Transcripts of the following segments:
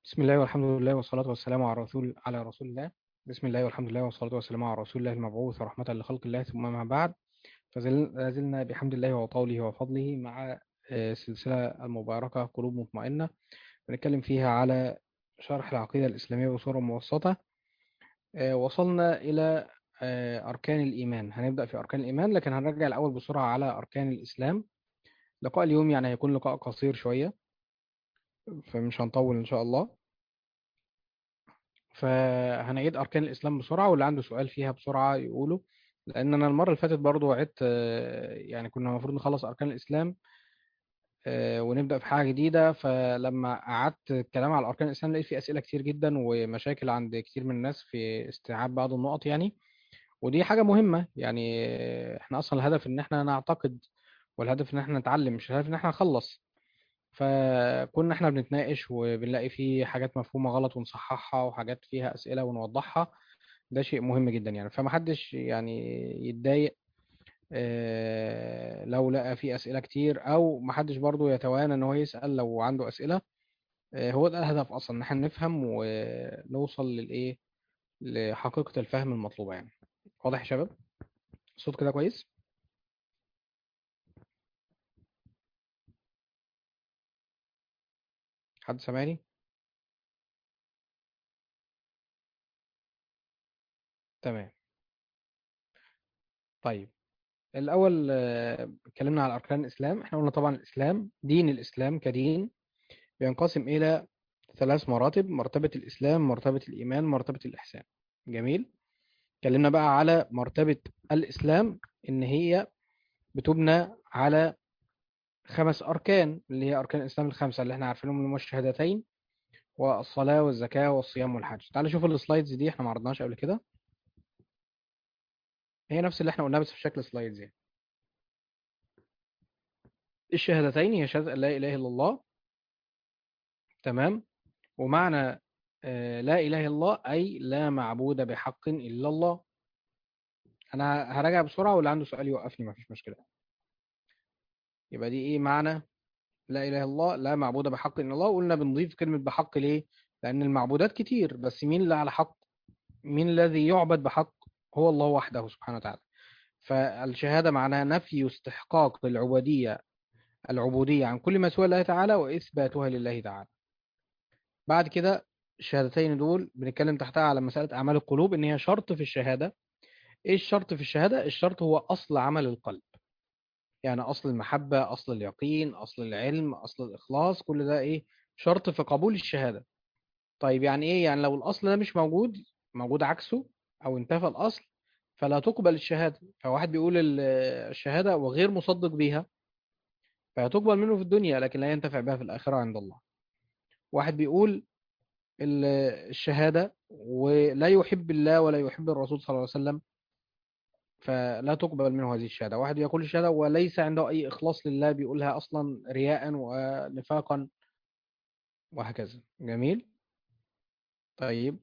بسم الله والحمد لله والصلاة والسلام على رسول على رسول الله بسم الله والحمد لله والصلاة والسلام على رسول الله المبعوث رحمة لخلق الله ثم ما بعد فزلنا بحمد الله وطوله وفضله مع آه، السلسلة المباركة قلوب مطمئنة بنتكلم فيها على شرح العقيدة الإسلامية بصورة مبسطة آه، وصلنا إلى آه، أركان الإيمان هنبدأ في أركان الإيمان لكن هنرجع الأول بسرعة على أركان الإسلام لقاء اليوم يعني هيكون لقاء قصير شوية فمش هنطول إن شاء الله فهنعيد أركان الإسلام بسرعة واللي عنده سؤال فيها بسرعة يقوله لأن أنا المرة اللي فاتت برضو وعدت آه، يعني كنا المفروض نخلص أركان الإسلام آه، ونبدأ في حاجة جديدة فلما قعدت الكلام على أركان الإسلام لقيت في أسئلة كتير جدا ومشاكل عند كتير من الناس في استيعاب بعض النقط يعني ودي حاجة مهمة يعني آه، احنا أصلا الهدف إن احنا نعتقد والهدف إن احنا نتعلم مش الهدف إن احنا نخلص فكنا احنا بنتناقش وبنلاقي فيه حاجات مفهومة غلط ونصححها وحاجات فيها أسئلة ونوضحها ده شيء مهم جدا يعني فمحدش يعني يتضايق آه، لو لقى فيه أسئلة كتير أو محدش برضو يتوانى إن هو يسأل لو عنده أسئلة آه، هو ده الهدف أصلا إن احنا نفهم ونوصل للإيه لحقيقة الفهم المطلوبة يعني واضح يا شباب الصوت كده كويس حد سامعني تمام طيب الأول آه، اتكلمنا على أركان الإسلام احنا قلنا طبعا الإسلام دين الإسلام كدين بينقسم إلى ثلاث مراتب مرتبة الإسلام مرتبة الإيمان مرتبة الإحسان جميل اتكلمنا بقى على مرتبة الإسلام إن هي بتبنى على خمس أركان اللي هي أركان الإسلام الخمسة اللي احنا عارفينهم اللي هم الشهادتين والصلاة والزكاة والصيام والحج تعالوا شوف السلايدز دي احنا ما عرضناش قبل كده هي نفس اللي احنا قلناها بس في شكل سلايدز يعني الشهادتين هي شهادة أن لا إله إلا الله تمام ومعنى آه، لا إله إلا الله أي لا معبود بحق إلا الله أنا هراجع بسرعة واللي عنده سؤال يوقفني مفيش مشكلة يبقى دي إيه معنى لا إله إلا الله لا معبود بحق إلا الله وقلنا بنضيف كلمة بحق ليه لأن المعبودات كتير بس مين اللي على حق مين الذي يعبد بحق هو الله وحده سبحانه وتعالى فالشهادة معناها نفي استحقاق العبودية العبودية عن كل ما سوى الله تعالى وإثباتها لله تعالى بعد كده الشهادتين دول بنتكلم تحتها على مسألة أعمال القلوب إن هي شرط في الشهادة إيه الشرط في الشهادة؟ الشرط هو أصل عمل القلب يعني أصل المحبة أصل اليقين أصل العلم أصل الإخلاص كل ده إيه؟ شرط في قبول الشهادة طيب يعني إيه؟ يعني لو الأصل ده مش موجود موجود عكسه أو انتفى الأصل فلا تقبل الشهادة فواحد بيقول ال- الشهادة وغير مصدق بيها فهتقبل منه في الدنيا لكن لا ينتفع بها في الآخرة عند الله واحد بيقول ال- الشهادة ولا يحب الله ولا يحب الرسول صلى الله عليه وسلم فلا تقبل منه هذه الشهادة واحد يقول الشهادة وليس عنده أي إخلاص لله بيقولها أصلا رياء ونفاقا وهكذا جميل طيب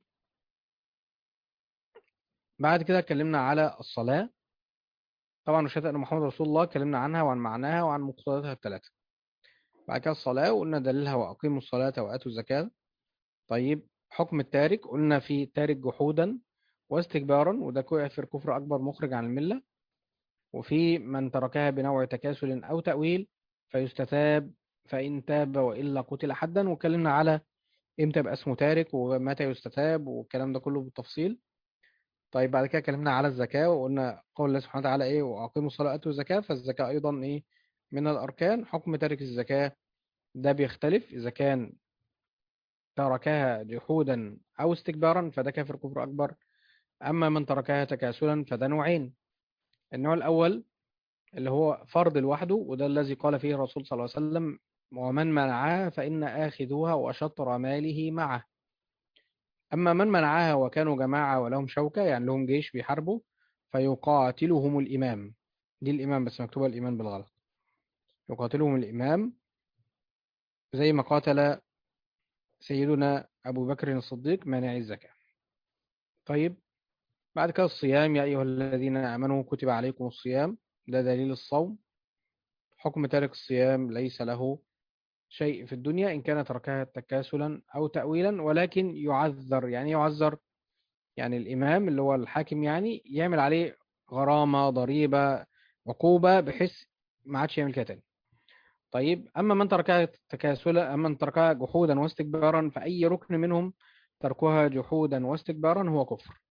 بعد كده اتكلمنا على الصلاة طبعا وشهادة أن محمد رسول الله اتكلمنا عنها وعن معناها وعن مقتضياتها الثلاثة بعد كده الصلاة وقلنا دليلها وأقيموا الصلاة وآتوا الزكاة طيب حكم التارك قلنا في تارك جحودا واستكبارا وده كفر كفر أكبر مخرج عن الملة وفي من تركها بنوع تكاسل أو تأويل فيستتاب فإن تاب وإلا قتل حدا واتكلمنا على إمتى يبقى اسمه تارك ومتى يستتاب والكلام ده كله بالتفصيل طيب بعد كده اتكلمنا على الزكاة وقلنا قول الله سبحانه وتعالى إيه وأقيموا الصلاة وآتوا الزكاة فالزكاة أيضا إيه من الأركان حكم تارك الزكاة ده بيختلف إذا كان تركها جحودا أو استكبارا فده كافر كفر أكبر أما من تركها تكاسلا فده نوعين النوع الأول اللي هو فرض لوحده وده الذي قال فيه الرسول صلى الله عليه وسلم ومن منعها فإن آخذها وشطر ماله معه أما من منعها وكانوا جماعة ولهم شوكة يعني لهم جيش بيحاربوا فيقاتلهم الإمام دي الإمام بس مكتوبة الإمام بالغلط يقاتلهم الإمام زي ما قاتل سيدنا أبو بكر الصديق مانع الزكاة طيب بعد كده الصيام يا أيها الذين آمنوا كتب عليكم الصيام ده دليل الصوم حكم تارك الصيام ليس له شيء في الدنيا إن كان تركها تكاسلا أو تأويلا ولكن يعذر يعني يعذر يعني الإمام اللي هو الحاكم يعني يعمل عليه غرامة ضريبة عقوبة بحيث ما عادش يعمل كده تاني طيب أما من تركها تكاسلا أما من تركها جحودا واستكبارا فأي ركن منهم تركها جحودا واستكبارا هو كفر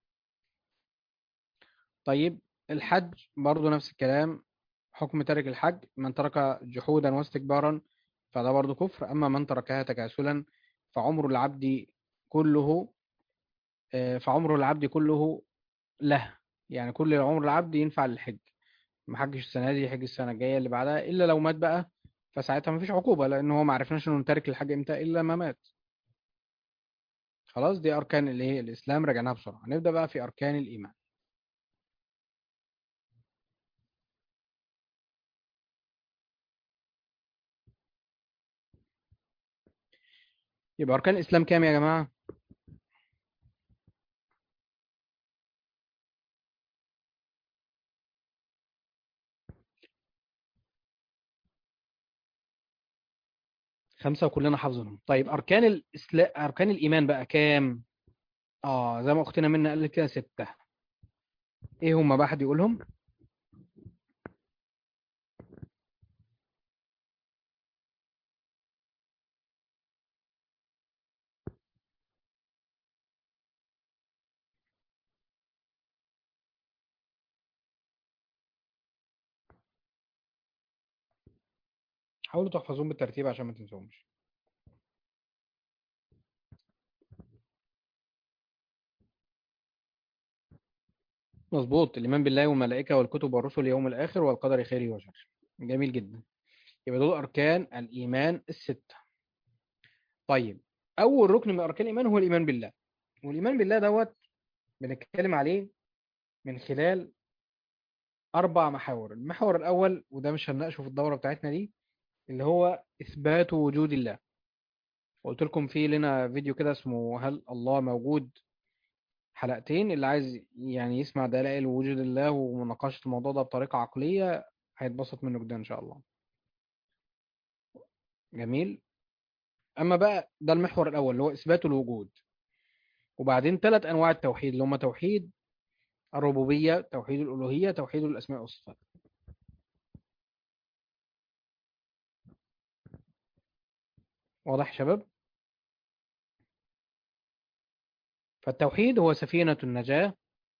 طيب الحج برضو نفس الكلام حكم تارك الحج من ترك جحودا واستكبارا فده برضو كفر أما من تركها تكاسلا فعمر العبد كله آه، فعمر العبد كله له يعني كل عمر العبد ينفع للحج ما حجش السنة دي يحج السنة الجاية اللي بعدها إلا لو مات بقى فساعتها مفيش عقوبة لأن هو ما عرفناش إنه تارك الحج إمتى إلا ما مات خلاص دي أركان اللي هي الإسلام رجعناها بسرعة نبدأ بقى في أركان الإيمان يبقى أركان الإسلام كام يا جماعة؟ خمسة وكلنا حافظينهم طيب أركان الإسلام أركان الإيمان بقى كام؟ آه زي ما أختنا منا قالت كده ستة إيه هما بقى حد يقولهم؟ حاولوا تحفظوهم بالترتيب عشان ما تنسوهمش مظبوط الإيمان بالله والملائكة والكتب والرسل واليوم الآخر والقدر خيره وشره جميل جدا يبقى دول أركان الإيمان الستة طيب أول ركن من أركان الإيمان هو الإيمان بالله والإيمان بالله دوت بنتكلم عليه من خلال أربع محاور المحور الأول وده مش هنناقشه في الدورة بتاعتنا دي اللي هو إثبات وجود الله قلت لكم في لنا فيديو كده اسمه هل الله موجود حلقتين اللي عايز يعني يسمع دلائل وجود الله ومناقشة الموضوع ده بطريقة عقلية هيتبسط منه جدا إن شاء الله جميل أما بقى ده المحور الأول اللي هو إثبات الوجود وبعدين ثلاث أنواع التوحيد اللي هم توحيد الربوبية توحيد الألوهية توحيد الأسماء والصفات واضح يا شباب فالتوحيد هو سفينة النجاة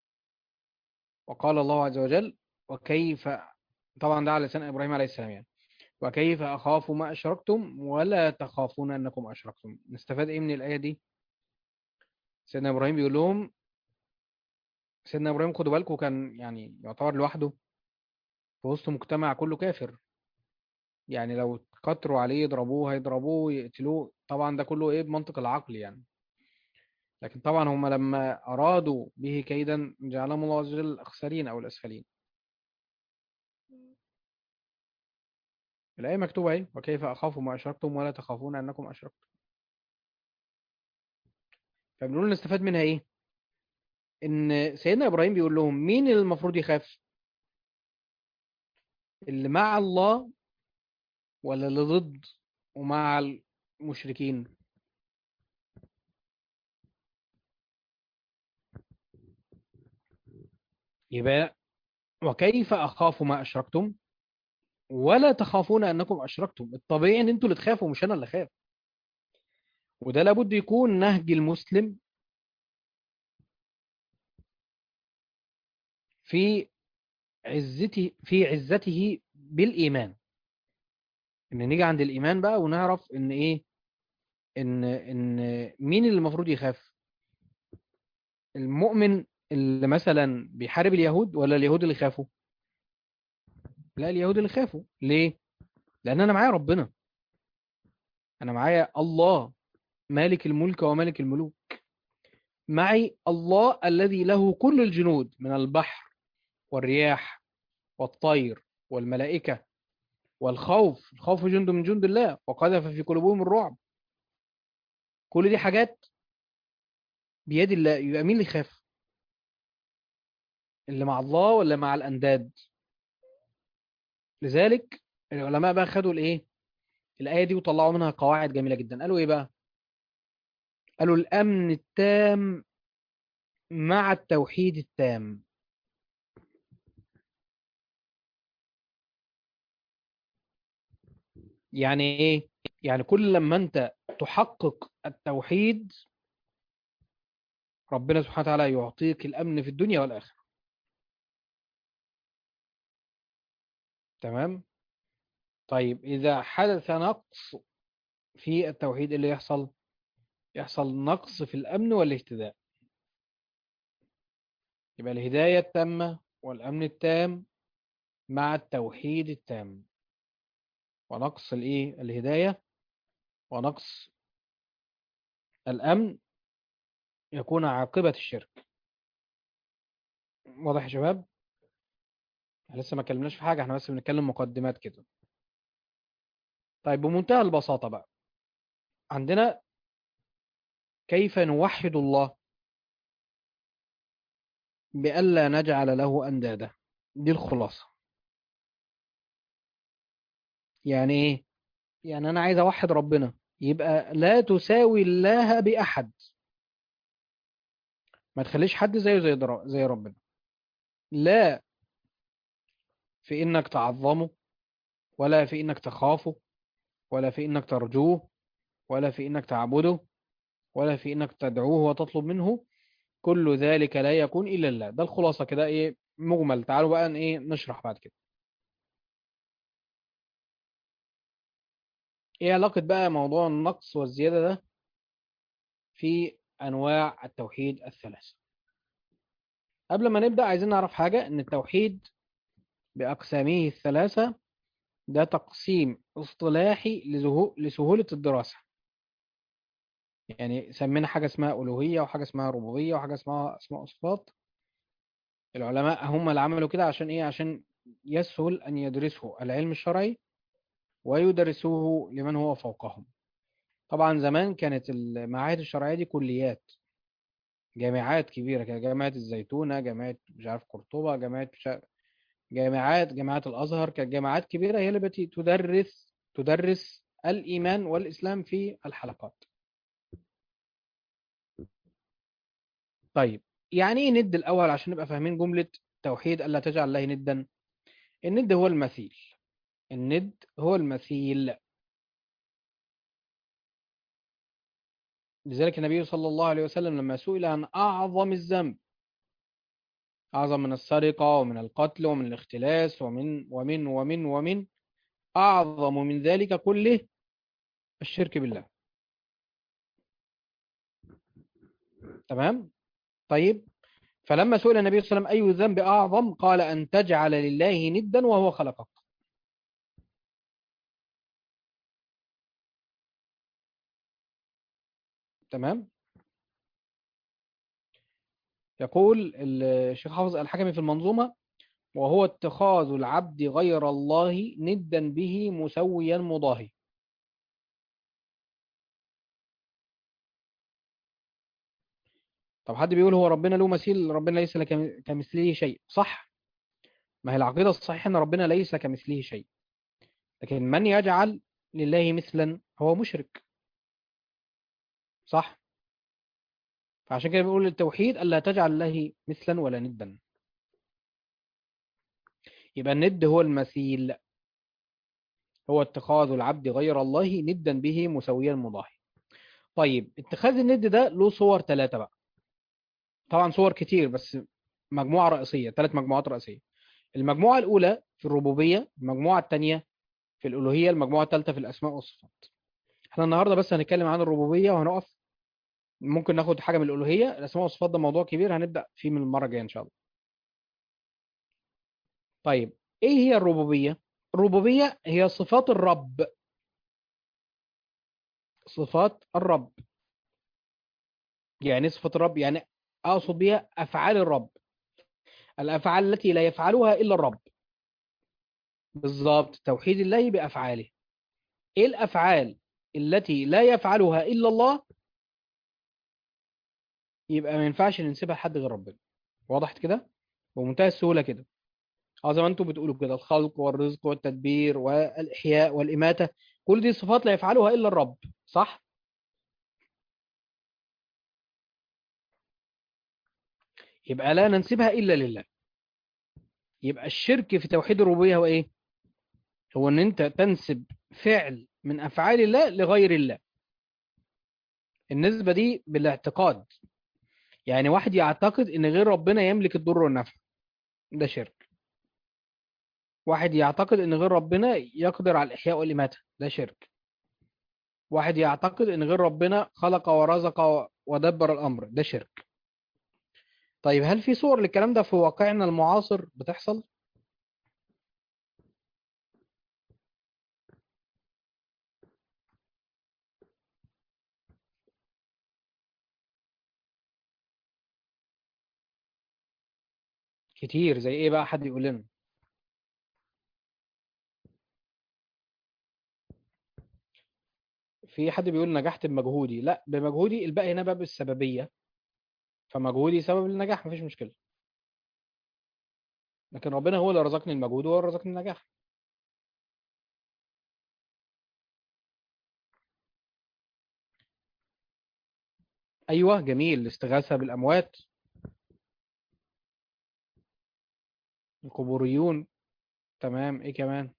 وقال الله عز وجل وكيف طبعا ده على لسان إبراهيم عليه السلام يعني وكيف أخاف ما أشركتم ولا تخافون أنكم أشركتم نستفاد إيه من الآية دي سيدنا إبراهيم بيقول لهم سيدنا إبراهيم خدوا بالكم كان يعني يعتبر لوحده في وسط مجتمع كله كافر يعني لو كتروا عليه يضربوه هيضربوه يقتلوه طبعا ده كله ايه بمنطق العقل يعني لكن طبعا هم لما أرادوا به كيدا جعلهم الله عز وجل الأخسرين أو الأسفلين الآية مكتوبة اهي وكيف أخاف ما أشركتم ولا تخافون أنكم أشركتم فبنقول نستفاد منها ايه ان سيدنا ابراهيم بيقول لهم مين اللي المفروض يخاف اللي مع الله ولا اللي ضد ومع المشركين يبقى وكيف اخاف ما اشركتم ولا تخافون انكم اشركتم الطبيعي ان انتوا اللي تخافوا مش انا اللي خاف وده لابد يكون نهج المسلم في عزته في عزته بالإيمان إن نيجي عند الإيمان بقى ونعرف إن إيه إن إن مين اللي المفروض يخاف المؤمن اللي مثلا بيحارب اليهود ولا اليهود اللي خافوا لا اليهود اللي خافوا ليه لأن أنا معايا ربنا أنا معايا الله مالك الملك ومالك الملوك معي الله الذي له كل الجنود من البحر والرياح والطير والملائكة والخوف الخوف جند من جند الله وقذف في قلوبهم الرعب كل دي حاجات بيد الله يبقى مين اللي يخاف اللي مع الله ولا مع الأنداد لذلك العلماء بقى خدوا الايه الآية دي وطلعوا منها قواعد جميلة جدا قالوا إيه بقى قالوا الأمن التام مع التوحيد التام يعني إيه يعني كل لما أنت تحقق التوحيد ربنا سبحانه وتعالى يعطيك الأمن في الدنيا والآخرة تمام طيب إذا حدث نقص في التوحيد اللي يحصل يحصل نقص في الأمن والاهتداء يبقى الهداية التامة والأمن التام مع التوحيد التام ونقص الإيه الهداية ونقص الأمن يكون عاقبة الشرك واضح يا شباب احنا لسه ما اتكلمناش في حاجة احنا بس بنتكلم مقدمات كده طيب بمنتهى البساطة بقى عندنا كيف نوحد الله بألا نجعل له أندادا دي الخلاصة يعني ايه يعني انا عايز اوحد ربنا يبقى لا تساوي الله بأحد ما تخليش حد زيه زي در- زي ربنا لا في انك تعظمه ولا في انك تخافه ولا في انك ترجوه ولا في انك تعبده ولا في انك تدعوه وتطلب منه كل ذلك لا يكون الا الله ده الخلاصه كده ايه مجمل تعالوا بقى ايه نشرح بعد كده ايه علاقه بقى موضوع النقص والزياده ده في انواع التوحيد الثلاثه قبل ما نبدا عايزين نعرف حاجه ان التوحيد باقسامه الثلاثه ده تقسيم اصطلاحي لزهو- لسهوله الدراسه يعني سمينا حاجه اسمها الوهيه وحاجه اسمها ربوبيه وحاجه اسمها اسماء وصفات العلماء هم اللي عملوا كده عشان ايه عشان يسهل ان يدرسوا العلم الشرعي ويدرسوه لمن هو فوقهم طبعا زمان كانت المعاهد الشرعيه دي كليات جامعات كبيره كده جامعه الزيتونه جامعه مش عارف قرطبه جامعه مش عارف جامعات جامعات الازهر كانت جامعات كبيره هي اللي بتي تدرس تدرس الايمان والاسلام في الحلقات طيب يعني ايه ند الاول عشان نبقى فاهمين جمله توحيد الا تجعل الله ندا الند هو المثيل الند هو المثيل لذلك النبي صلى الله عليه وسلم لما سئل عن أعظم الذنب أعظم من السرقة ومن القتل ومن الاختلاس ومن ومن ومن ومن أعظم من ذلك كله الشرك بالله تمام طيب فلما سئل النبي صلى الله عليه وسلم أي ذنب أعظم قال أن تجعل لله ندا وهو خلقك تمام يقول الشيخ حافظ الحكمي في المنظومة وهو اتخاذ العبد غير الله ندا به مسويا مضاهي طب حد بيقول هو ربنا له مثيل ربنا ليس لك كمثله شيء صح ما هي العقيدة الصحيحة ان ربنا ليس كمثله شيء لكن من يجعل لله مثلا هو مشرك صح فعشان كده بيقول التوحيد ألا تجعل له مثلا ولا ندا يبقى الند هو المثيل هو اتخاذ العبد غير الله ندا به مسويا مضاهي طيب اتخاذ الند ده له صور ثلاثة بقى طبعا صور كتير بس مجموعة رئيسية ثلاث مجموعات رئيسية المجموعة الأولى في الربوبية المجموعة الثانية في الألوهية المجموعة الثالثة في الأسماء والصفات احنا النهاردة بس هنتكلم عن الربوبية وهنقف ممكن ناخد حاجة من الألوهية الأسماء والصفات ده موضوع كبير هنبدأ فيه من المرة الجاية إن شاء الله طيب إيه هي الربوبية؟ الربوبية هي صفات الرب صفات الرب يعني صفة الرب يعني أقصد بها أفعال الرب الأفعال التي لا يفعلها إلا الرب بالضبط توحيد الله بأفعاله إيه الأفعال التي لا يفعلها إلا الله يبقى ما ينفعش ننسبها لحد غير ربنا وضحت كده بمنتهى السهولة كده اه زي ما انتم بتقولوا كده الخلق والرزق والتدبير والإحياء والإماتة كل دي صفات لا يفعلها إلا الرب صح يبقى لا ننسبها إلا لله يبقى الشرك في توحيد الربوبية هو إيه هو أن أنت تنسب فعل من أفعال الله لغير الله النسبة دي بالاعتقاد يعني واحد يعتقد ان غير ربنا يملك الضر والنفع ده شرك واحد يعتقد ان غير ربنا يقدر على الاحياء والاماته ده شرك واحد يعتقد ان غير ربنا خلق ورزق ودبر الامر ده شرك طيب هل في صور للكلام ده في واقعنا المعاصر بتحصل كتير زي ايه بقى حد يقول لنا في حد بيقول نجحت بمجهودي لا بمجهودي الباقي هنا باب السببية فمجهودي سبب النجاح مفيش مشكلة لكن ربنا هو اللي رزقني المجهود وهو اللي رزقني النجاح ايوه جميل الاستغاثة بالاموات القبوريون تمام ايه كمان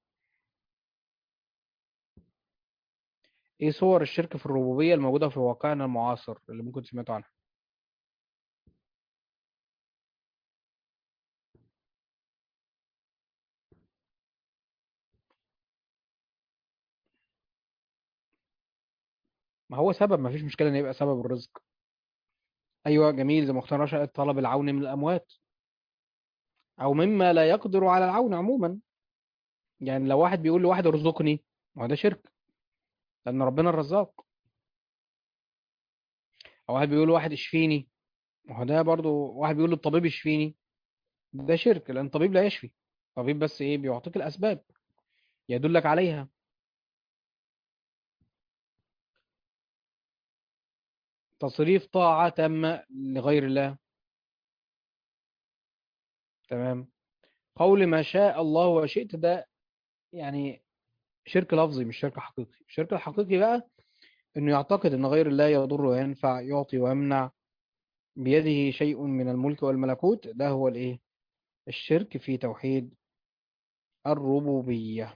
ايه صور الشرك في الربوبية الموجودة في واقعنا المعاصر اللي ممكن سمعتوا عنها ما هو سبب ما فيش مشكلة ان يبقى سبب الرزق ايوه جميل زي ما اختار رشا طلب العون من الاموات او مما لا يقدر على العون عموما يعني لو واحد بيقول لواحد ارزقني ما هو ده شرك لان ربنا الرزاق او واحد بيقول لواحد اشفيني ما هو ده برضو واحد بيقول للطبيب اشفيني ده شرك لان الطبيب لا يشفي الطبيب بس ايه بيعطيك الاسباب يدلك عليها تصريف طاعة تامة لغير الله تمام قول ما شاء الله وشئت ده يعني شرك لفظي مش شرك حقيقي الشرك الحقيقي بقى انه يعتقد ان غير الله يضر وينفع يعطي ويمنع بيده شيء من الملك والملكوت ده هو الايه الشرك في توحيد الربوبية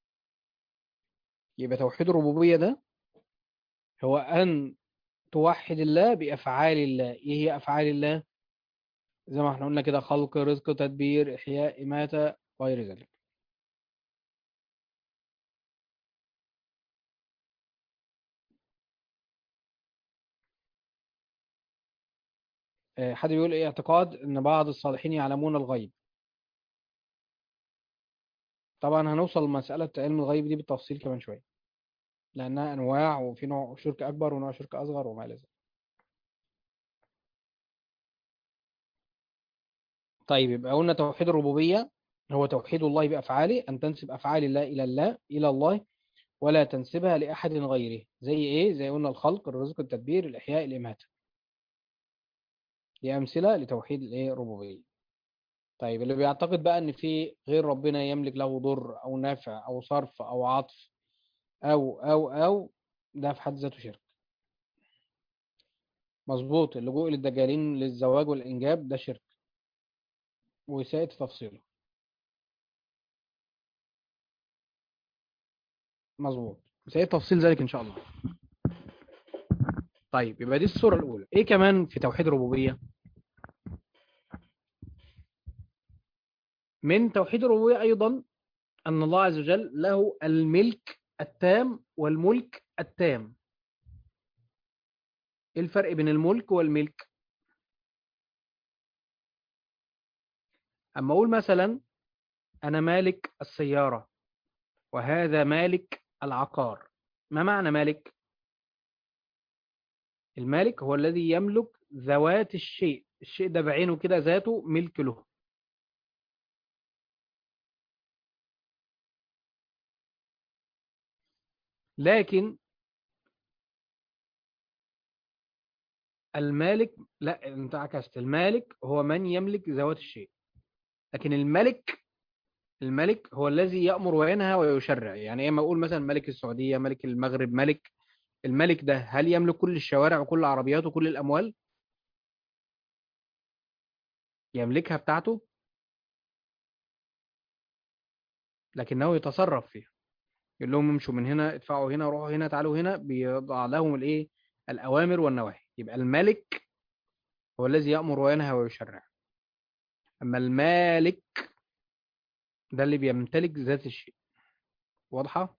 يبقى توحيد الربوبية ده هو أن توحد الله بأفعال الله إيه هي أفعال الله زي ما احنا قلنا كده خلق رزق تدبير إحياء إماتة غير ذلك آه، حد بيقول ايه اعتقاد ان بعض الصالحين يعلمون الغيب طبعا هنوصل لمسألة علم الغيب دي بالتفصيل كمان شوية لأنها أنواع وفي نوع شرك أكبر ونوع شرك أصغر وما إلى ذلك طيب يبقى قلنا توحيد الربوبية هو توحيد الله بأفعاله أن تنسب أفعال الله إلى الله إلى الله ولا تنسبها لأحد غيره زي إيه؟ زي قلنا الخلق الرزق التدبير الإحياء الإماتة دي أمثلة لتوحيد الإيه الربوبية طيب اللي بيعتقد بقى إن في غير ربنا يملك له ضر أو نافع أو صرف أو عطف أو أو أو ده في حد ذاته شرك مظبوط اللجوء للدجالين للزواج والإنجاب ده شرك وسائد تفصيله مظبوط سيد تفصيل ذلك ان شاء الله طيب يبقى دي الصورة الأولى إيه كمان في توحيد الربوبية من توحيد الربوبية أيضا أن الله عز وجل له الملك التام والملك التام إيه الفرق بين الملك والملك أما أقول مثلا أنا مالك السيارة وهذا مالك العقار ما معنى مالك المالك هو الذي يملك ذوات الشيء الشيء ده بعينه كده ذاته ملك له لكن المالك لا انت عكست المالك هو من يملك ذوات الشيء لكن الملك الملك هو الذي يأمر وينهى ويشرع يعني ايه ما اقول مثلا ملك السعودية ملك المغرب ملك الملك ده هل يملك كل الشوارع وكل العربيات وكل الأموال يملكها بتاعته لكنه يتصرف فيها يقول لهم امشوا من هنا ادفعوا هنا روحوا هنا تعالوا هنا بيضع لهم الايه الأوامر والنواهي يبقى الملك هو الذي يأمر وينهى ويشرع أما المالك ده اللي بيمتلك ذات الشيء واضحة؟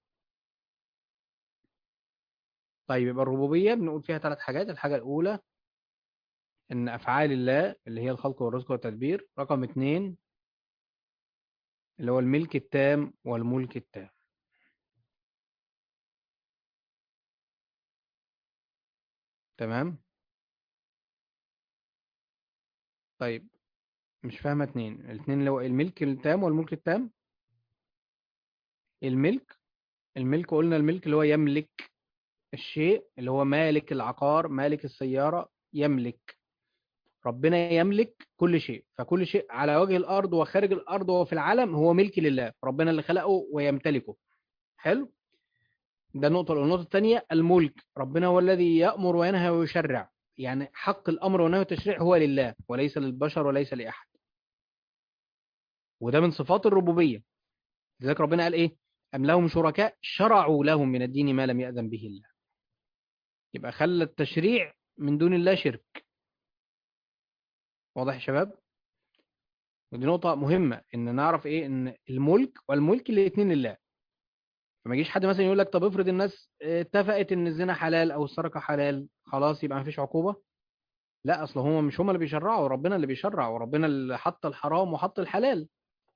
طيب يبقى الربوبية بنقول فيها ثلاث حاجات الحاجة الأولى إن أفعال الله اللي هي الخلق والرزق والتدبير رقم اتنين اللي هو الملك التام والملك التام تمام طيب مش فاهمة اتنين الاتنين اللي هو الملك التام والملك التام الملك الملك قلنا الملك اللي هو يملك الشيء اللي هو مالك العقار مالك السيارة يملك ربنا يملك كل شيء فكل شيء على وجه الأرض وخارج الأرض وفي العالم هو ملك لله ربنا اللي خلقه ويمتلكه حلو ده النقطة الأولى النقطة الثانية الملك ربنا هو الذي يأمر وينهى ويشرع يعني حق الأمر والنهي والتشريع هو لله وليس للبشر وليس لأحد وده من صفات الربوبية لذلك ربنا قال إيه أم لهم شركاء شرعوا لهم من الدين ما لم يأذن به الله يبقى خلى التشريع من دون الله شرك واضح يا شباب ودي نقطة مهمة إن نعرف إيه إن الملك والملك الاثنين لله فما يجيش حد مثلا يقول لك طب افرض الناس اتفقت إن الزنا حلال أو السرقة حلال خلاص يبقى مفيش عقوبة لا أصل هم مش هم اللي بيشرعوا ربنا اللي بيشرع وربنا اللي حط الحرام وحط الحلال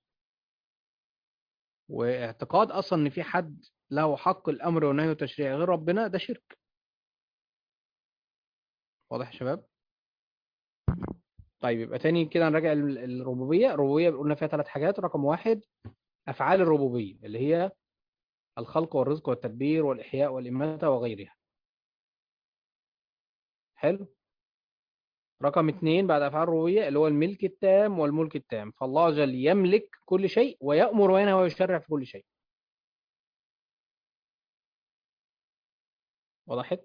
واعتقاد أصلا إن في حد له حق الأمر والنهي والتشريع غير ربنا ده شرك واضح يا شباب طيب يبقى تاني كده نراجع الربوبية الربوبية قلنا فيها ثلاث حاجات رقم واحد أفعال الربوبية اللي هي الخلق والرزق والتدبير والإحياء والإماتة وغيرها حلو رقم اثنين بعد أفعال الربوبية اللي هو الملك التام والملك التام فالله جل يملك كل شيء ويأمر وينهى ويشرع في كل شيء وضحت؟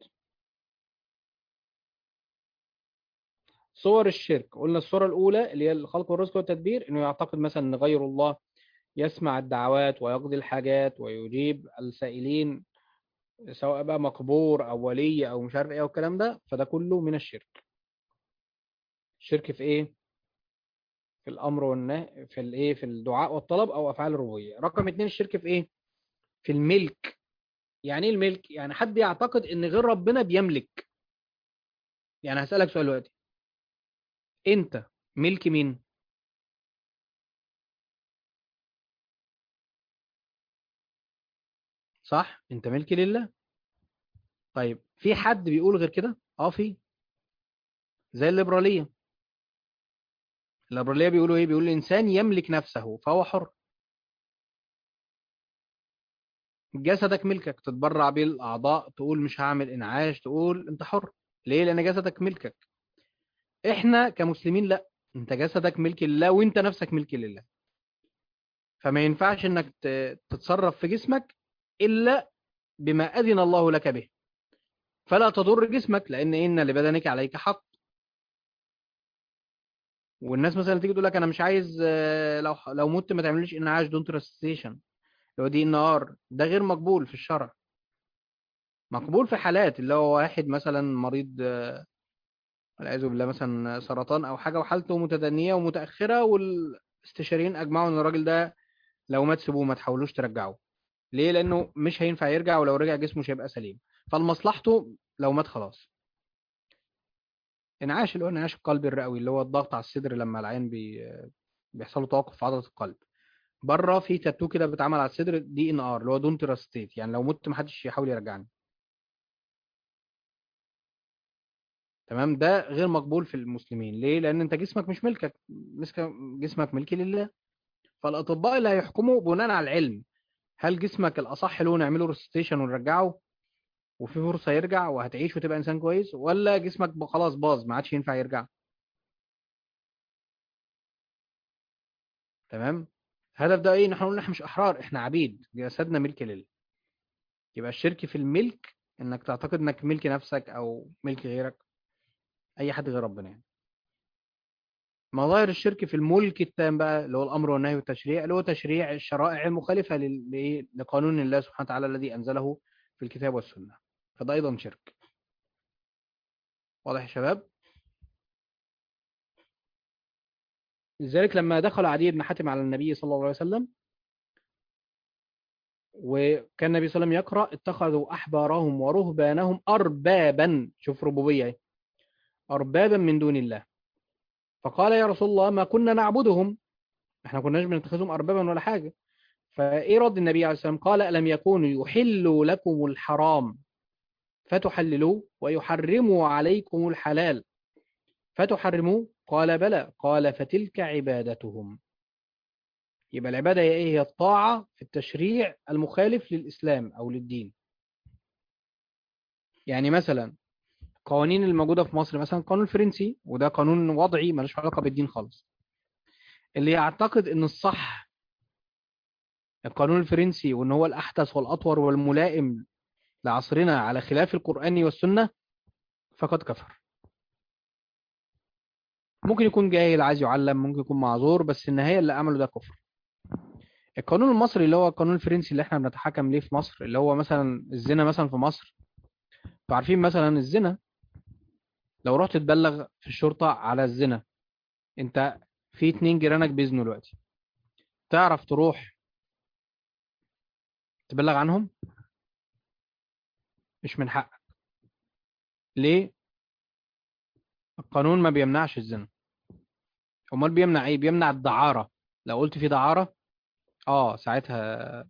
صور الشرك قلنا الصورة الأولى اللي هي الخلق والرزق والتدبير إنه يعتقد مثلا أن غير الله يسمع الدعوات ويقضي الحاجات ويجيب السائلين سواء بقى مقبور أو ولي أو مش عارف إيه والكلام ده فده كله من الشرك الشرك في إيه؟ في الأمر والنهي في الإيه؟ في الدعاء والطلب أو أفعال الربوبية رقم اتنين الشرك في إيه؟ في الملك يعني إيه الملك؟ يعني حد يعتقد إن غير ربنا بيملك يعني هسألك سؤال دلوقتي انت ملك مين صح انت ملك لله طيب في حد بيقول غير كده اه في زي الليبراليه الليبراليه بيقولوا ايه بيقولوا الانسان يملك نفسه فهو حر جسدك ملكك تتبرع بيه الاعضاء تقول مش هعمل انعاش تقول انت حر ليه لان جسدك ملكك احنا كمسلمين لا انت جسدك ملك لله وانت نفسك ملك لله فما ينفعش انك تتصرف في جسمك الا بما اذن الله لك به فلا تضر جسمك لان ان لبدنك عليك حق والناس مثلا تيجي تقول لك انا مش عايز لو لو مت ما تعمليش انعاش دونت ريستيشن لو دي ان ار ده غير مقبول في الشرع مقبول في حالات اللي هو واحد مثلا مريض والعياذ بالله مثلا سرطان او حاجه وحالته متدنيه ومتاخره والاستشاريين اجمعوا ان الراجل ده لو مات سيبوه ما تحاولوش ترجعوه ليه لانه مش هينفع يرجع ولو رجع جسمه مش هيبقى سليم فلمصلحته لو مات خلاص انعاش اللي هو انعاش القلب الرئوي اللي هو الضغط على الصدر لما العين بي... بيحصل له توقف في عضله القلب بره في تاتو كده بيتعمل على الصدر دي ان ار اللي هو دونت راستيت يعني لو مت محدش يحاول يرجعني تمام ده غير مقبول في المسلمين ليه لان انت جسمك مش ملكك جسمك ملكي لله فالاطباء اللي هيحكموا بناء على العلم هل جسمك الاصح له نعمله ريستيشن ونرجعه وفي فرصه يرجع وهتعيش وتبقى انسان كويس ولا جسمك خلاص باظ ما عادش ينفع يرجع تمام الهدف ده ايه نحن نقول احنا مش احرار احنا عبيد جسدنا ملك لله يبقى الشرك في الملك انك تعتقد انك ملك نفسك او ملك غيرك اي حد غير ربنا يعني مظاهر الشرك في الملك التام بقى اللي هو الامر والنهي والتشريع اللي هو تشريع الشرائع المخالفه لل- لإيه؟ لقانون الله سبحانه وتعالى الذي انزله في الكتاب والسنه فده ايضا شرك واضح يا شباب لذلك لما دخل عدي بن حاتم على النبي صلى الله عليه وسلم وكان النبي صلى الله عليه وسلم يقرأ اتخذوا أحبارهم ورهبانهم أربابا شوف ربوبية اهي. أربابا من دون الله فقال يا رسول الله ما كنا نعبدهم احنا كناش بنتخذهم أربابا ولا حاجة فإيه رد النبي عليه الصلاة والسلام قال ألم يكونوا يحلوا لكم الحرام فتحللوه ويحرموا عليكم الحلال فتحرموه قال بلى قال فتلك عبادتهم يبقى العبادة هي ايه هي الطاعة في التشريع المخالف للإسلام أو للدين يعني مثلا القوانين الموجودة في مصر مثلا القانون الفرنسي وده قانون وضعي ملوش علاقة بالدين خالص اللي يعتقد ان الصح القانون الفرنسي وان هو الأحدث والأطور والملائم لعصرنا على خلاف القرآن والسنة فقد كفر ممكن يكون جاهل عايز يعلم ممكن يكون معذور بس النهاية اللي عمله ده كفر القانون المصري اللي هو القانون الفرنسي اللي احنا بنتحكم ليه في مصر اللي هو مثلا الزنا مثلا في مصر فعارفين مثلا الزنا لو رحت تبلغ في الشرطة على الزنا انت في اتنين جيرانك بيزنوا دلوقتي تعرف تروح تبلغ عنهم مش من حقك ليه القانون ما بيمنعش الزنا امال بيمنع ايه بيمنع الدعارة لو قلت في دعارة اه ساعتها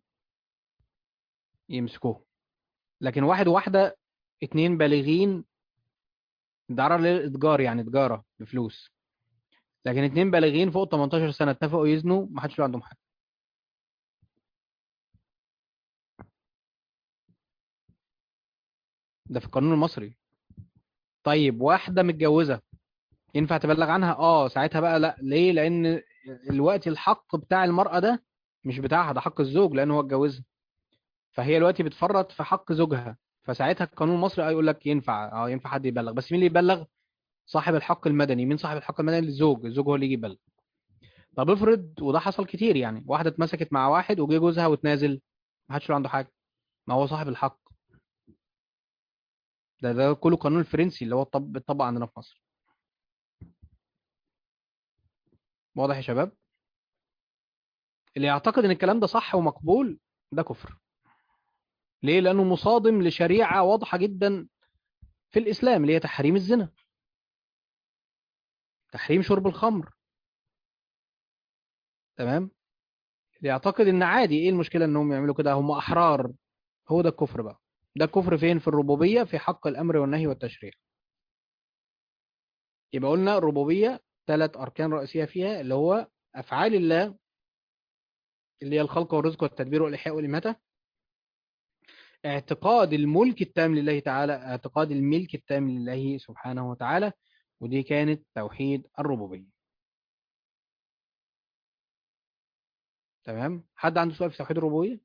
يمسكوه لكن واحد واحدة اتنين بالغين الدعارة اللي هي الاتجار يعني تجارة بفلوس لكن اتنين بالغين فوق 18 سنة اتفقوا يزنوا ما حدش له عندهم حاجة ده في القانون المصري طيب واحدة متجوزة ينفع تبلغ عنها اه ساعتها بقى لا ليه لان الوقت الحق بتاع المرأة ده مش بتاعها ده حق الزوج لان هو اتجوزها فهي دلوقتي بتفرط في حق زوجها فساعتها القانون المصري يقول لك ينفع اه ينفع حد يبلغ بس مين اللي يبلغ صاحب الحق المدني مين صاحب الحق المدني الزوج الزوج هو اللي يجي يبلغ طب افرض وده حصل كتير يعني واحدة اتمسكت مع واحد وجه جوزها وتنازل ما حدش له عنده حاجة ما هو صاحب الحق ده ده كله قانون الفرنسي اللي هو الطب بيطبق عندنا في مصر واضح يا شباب اللي يعتقد ان الكلام ده صح ومقبول ده كفر ليه لانه مصادم لشريعة واضحة جدا في الاسلام اللي هي تحريم الزنا تحريم شرب الخمر تمام اللي يعتقد ان عادي ايه المشكلة انهم يعملوا كده هم احرار هو ده الكفر بقى ده الكفر فين في الربوبية في حق الامر والنهي والتشريع يبقى قلنا الربوبية ثلاث اركان رئيسية فيها اللي هو افعال الله اللي هي الخلق والرزق والتدبير والاحياء والاماتة اعتقاد الملك التام لله تعالى اعتقاد الملك التام لله سبحانه وتعالى ودي كانت توحيد الربوبية تمام حد عنده سؤال في توحيد الربوبية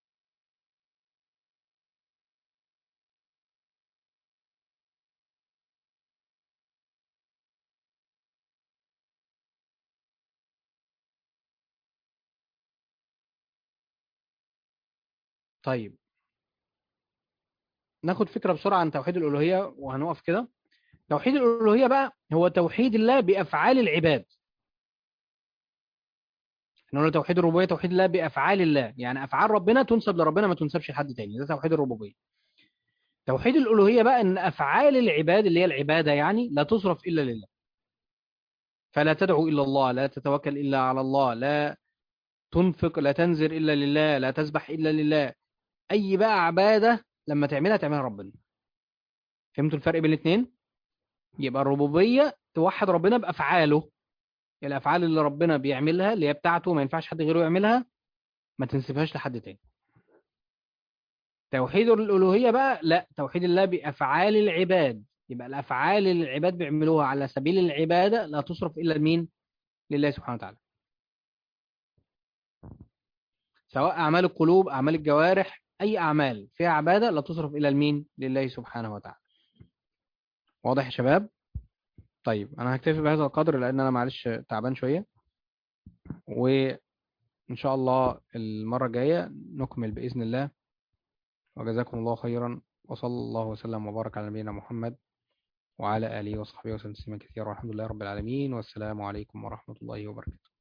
طيب ناخد فكرة بسرعة عن توحيد الألوهية وهنقف كده توحيد الألوهية بقى هو توحيد الله بأفعال العباد نقول توحيد الربوبية توحيد الله بأفعال الله يعني أفعال ربنا تنسب لربنا ما تنسبش لحد تاني ده توحيد الربوبية توحيد الألوهية بقى أن أفعال العباد اللي هي العبادة يعني لا تصرف إلا لله فلا تدعو إلا الله لا تتوكل إلا على الله لا تنفق لا تنذر إلا لله لا تسبح إلا لله أي بقى عبادة لما تعملها تعملها ربنا فهمتوا الفرق بين الاثنين يبقى الربوبية توحد ربنا بأفعاله الأفعال اللي ربنا بيعملها اللي هي بتاعته ما ينفعش حد غيره يعملها ما تنسبهاش لحد تاني توحيد الألوهية بقى لا توحيد الله بأفعال العباد يبقى الأفعال اللي العباد بيعملوها على سبيل العبادة لا تصرف إلا لمين لله سبحانه وتعالى سواء أعمال القلوب أعمال الجوارح أي أعمال فيها عبادة لا تصرف إلى المين لله سبحانه وتعالى واضح يا شباب طيب أنا هكتفي بهذا القدر لأن أنا معلش تعبان شوية وإن شاء الله المرة الجاية نكمل بإذن الله وجزاكم الله خيرا وصلى الله وسلم وبارك على نبينا محمد وعلى آله وصحبه وسلم تسليما كثيرا والحمد لله رب العالمين والسلام عليكم ورحمة الله وبركاته